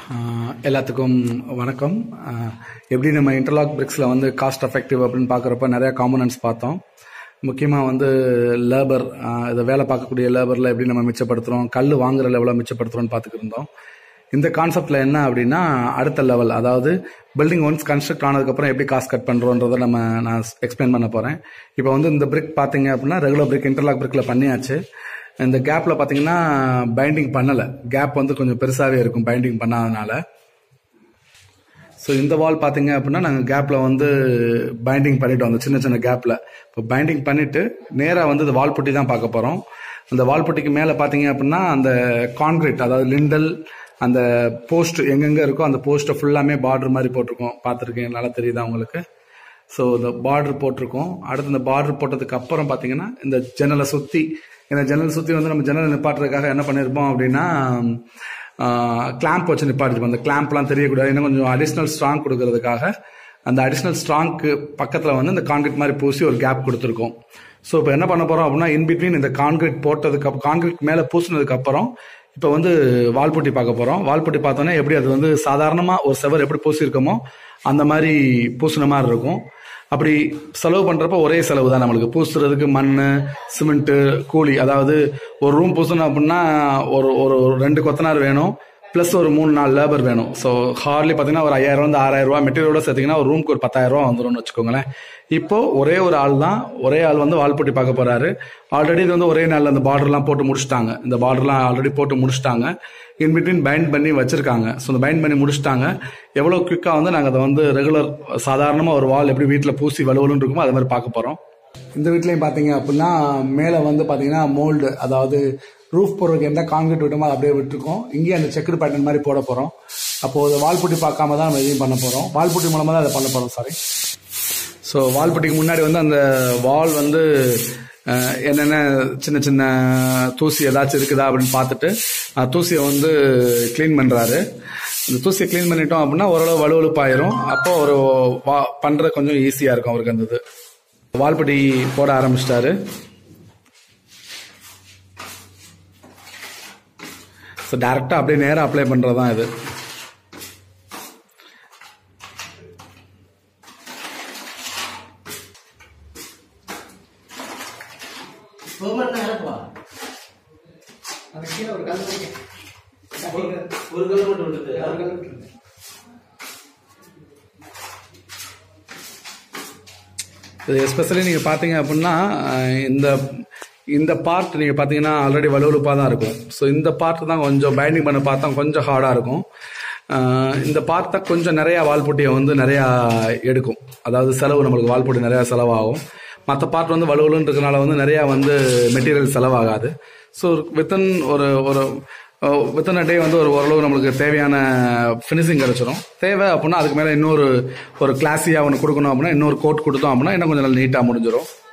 ஆஹ் எல்லாத்துக்கும் வணக்கம் ஆஹ் எப்படி நம்ம இன்டர்லாக் பிரிக்ஸில் வந்து காஸ்ட் எஃபெக்டிவ் அப்படின்னு பார்க்குறப்ப நிறைய காம்பனன்ட்ஸ் பார்த்தோம் முக்கியமாக வந்து லேபர் இதை வேலை பார்க்கக்கூடிய லேபரில் எப்படி நம்ம மிச்சப்படுத்துகிறோம் கல் வாங்குற லெவலில் மிச்சப்படுத்துகிறோம்னு பார்த்துக்கிட்டு இருந்தோம் இந்த கான்செப்டில் என்ன அப்படின்னா அடுத்த லெவல் அதாவது பில்டிங் ஒன்ஸ் கன்ஸ்ட்ரக்ட் ஆனதுக்கப்புறம் எப்படி காஸ்ட் கட் பண்ணுறோன்றதை நம்ம நான் எக்ஸ்பிளைன் பண்ண போகிறேன் இப்போ வந்து இந்த பிரிக் பார்த்தீங்க அப்படின்னா ரெகுலர் பிரிக் இன்டர்லாக் பிரிக்கில் பண்ணியாச்சு இந்த கேப்பில் பார்த்தீங்கன்னா பைண்டிங் பண்ணலை கேப் வந்து கொஞ்சம் பெருசாகவே இருக்கும் பைண்டிங் பண்ணாதனால ஸோ இந்த வால் பார்த்தீங்க அப்படின்னா நாங்கள் கேப்பில் வந்து பைண்டிங் பண்ணிட்டோம் அந்த சின்ன சின்ன கேப்பில் இப்போ பைண்டிங் பண்ணிட்டு நேராக வந்து இந்த வால் புட்டி தான் பார்க்க போகிறோம் அந்த வால் புட்டிக்கு மேலே பார்த்தீங்க அப்படின்னா அந்த கான்கிரீட் அதாவது லிண்டல் அந்த போஸ்ட் எங்கெங்கே இருக்கோ அந்த போஸ்ட்டை ஃபுல்லாமே பார்டர் மாதிரி போட்டிருக்கோம் பார்த்துருக்கேன் நல்லா தெரியுதா உங்களுக்கு ஸோ இந்த பார்டர் போட்டிருக்கோம் அடுத்து இந்த பார்டர் போட்டதுக்கு அப்புறம் பார்த்தீங்கன்னா இந்த ஜன்னலை சுற்றி இந்த ஜன்னல் சுற்றி வந்து நம்ம ஜன்னலை நிப்பாட்டுறதுக்காக என்ன பண்ணியிருப்போம் அப்படின்னா கிளாம்ப் வச்சு நிப்பாட்டிருப்போம் அந்த கிளாம்ப்லாம் தெரியக்கூடாது இன்னும் கொஞ்சம் அடிஷ்னல் ஸ்ட்ராங் கொடுக்கறதுக்காக அந்த அடிஷ்னல் ஸ்ட்ராங்க்கு பக்கத்தில் வந்து இந்த கான்கிரீட் மாதிரி பூசி ஒரு கேப் கொடுத்துருக்கோம் ஸோ இப்போ என்ன பண்ண போகிறோம் அப்படின்னா இன் பிட்வீன் இந்த கான்கிரீட் போட்டதுக்கு அப் கான்கிரீட் மேலே பூசினதுக்கு அப்புறம் இப்போ வந்து வால்புட்டி பார்க்க போகிறோம் வால்புட்டி பார்த்தோன்னே எப்படி அது வந்து சாதாரணமாக ஒரு செவர் எப்படி பூசியிருக்கோமோ அந்த மாதிரி பூசின மாதிரி இருக்கும் அப்படி செலவு பண்ணுறப்ப ஒரே செலவு தான் நம்மளுக்கு பூசுறதுக்கு மண் சிமெண்ட்டு கூலி அதாவது ஒரு ரூம் பூசணும் அப்படின்னா ஒரு ஒரு ஒரு ரெண்டு கொத்தனார் வேணும் ப்ளஸ் ஒரு மூணு நாலு லேபர் வேணும் ஸோ ஹார்ட்லி பார்த்தீங்கன்னா ஒரு ஐயாயிரம் வந்து ஆறாயிரம் ரூபா மெட்டீரியலோட சேர்த்திங்கன்னா ஒரு ரூமுக்கு ஒரு பத்தாயிரம் ரூபா வந்துரும்னு வச்சுக்கோங்களேன் இப்போ ஒரே ஒரு ஆள் தான் ஒரே ஆள் வந்து வால்பட்டி பார்க்க போறாரு ஆல்ரெடி இது வந்து ஒரே நாளில் அந்த பார்டர்லாம் போட்டு முடிச்சிட்டாங்க இந்த பார்டர்லாம் ஆல்ரெடி போட்டு முடிச்சிட்டாங்க இன் பிட்வீன் பைண்ட் பண்ணி வச்சிருக்காங்க ஸோ இந்த பைண்ட் பண்ணி முடிச்சிட்டாங்க எவ்வளோ குயிக்காக வந்து நாங்கள் அதை வந்து ரெகுலர் சாதாரணமாக ஒரு வால் எப்படி வீட்டில் பூசி வலுவலுன்னு இருக்குமோ அது மாதிரி பார்க்க போகிறோம் இந்த வீட்லையும் பார்த்தீங்க அப்படின்னா மேலே வந்து பார்த்தீங்கன்னா மோல்டு அதாவது ரூஃப் போடுறதுக்கு எந்த கான்கிரீட் விட்டோமோ அதை அப்படியே விட்டுருக்கோம் இங்கேயும் அந்த செக்குடு பேட்டர்ன் மாதிரி போட போகிறோம் அப்போது வால்புட்டி பார்க்காம தான் நம்ம எதையும் பண்ண போகிறோம் வால்புட்டி மூலமாக தான் அதை பண்ண போகிறோம் சாரி ஸோ வால்பட்டிக்கு முன்னாடி வந்து அந்த வால் வந்து அஹ், என்னென்ன சின்ன சின்ன தூசி ஏதாச்சும் இருக்குதா அப்படின்னு பார்த்துட்டு அந்த தூசியை வந்து க்ளீன் பண்ணுறாரு அந்த தூசியை க்ளீன் பண்ணிட்டோம் அப்படின்னா ஓரளவு வலுவலுப்பாயிரும் அப்போ ஒரு வா பண்ணுறது கொஞ்சம் ஈஸியாக இருக்கும் அவருக்கு அந்த இது வால்பட்டி போட ஆரம்பிச்சிட்டாரு ஸோ டேரெக்டாக அப்படியே நேராக அப்ளை பண்ணுறது தான் இது பெர்மனண்டா இறக்குவா அது கீழே ஒரு கல் இருக்கு. ஒரு கல்லு மட்டும் விட்டுட்டு ஒரு கல் இருக்கு. இது எஸ்பெஷலி நீங்கள் பார்த்தீங்க அப்படின்னா அஹ், இந்த இந்த பார்ட் நீங்கள் பார்த்தீங்கன்னா ஆல்ரெடி வலுவலுப்பாக தான் இருக்கும் ஸோ இந்த பார்ட் தான் கொஞ்சம் பைண்டிங் பண்ண பார்த்தா கொஞ்சம் ஹார்டாக இருக்கும் அஹ், இந்த பார்ட் தான் கொஞ்சம் நிறையா வால்புட்டியை வந்து நிறையா எடுக்கும் அதாவது செலவு நம்மளுக்கு வால்புட்டி நிறையா செலவாகும் மற்ற பார்ட் வந்து வலுவலுன்னு இருக்கனால வந்து நிறையா வந்து மெட்டீரியல் செலவாகாது ஸோ வித்தின் ஒரு ஒரு வித்தன் டே வந்து ஒரு ஓரளவு நம்மளுக்கு தேவையான ஃபினிஷிங் கிடைச்சிரும் தேவை அப்படின்னா அதுக்கு மேலே இன்னொரு ஒரு கிளாஸியாக ஒன்று கொடுக்கணும் அப்படின்னா இன்னொரு கோட் கொடுத்தோம் அப்படின்னா இன்னும் கொஞ்சம் நல்லா நீட்டாக முடிஞ்சிடும்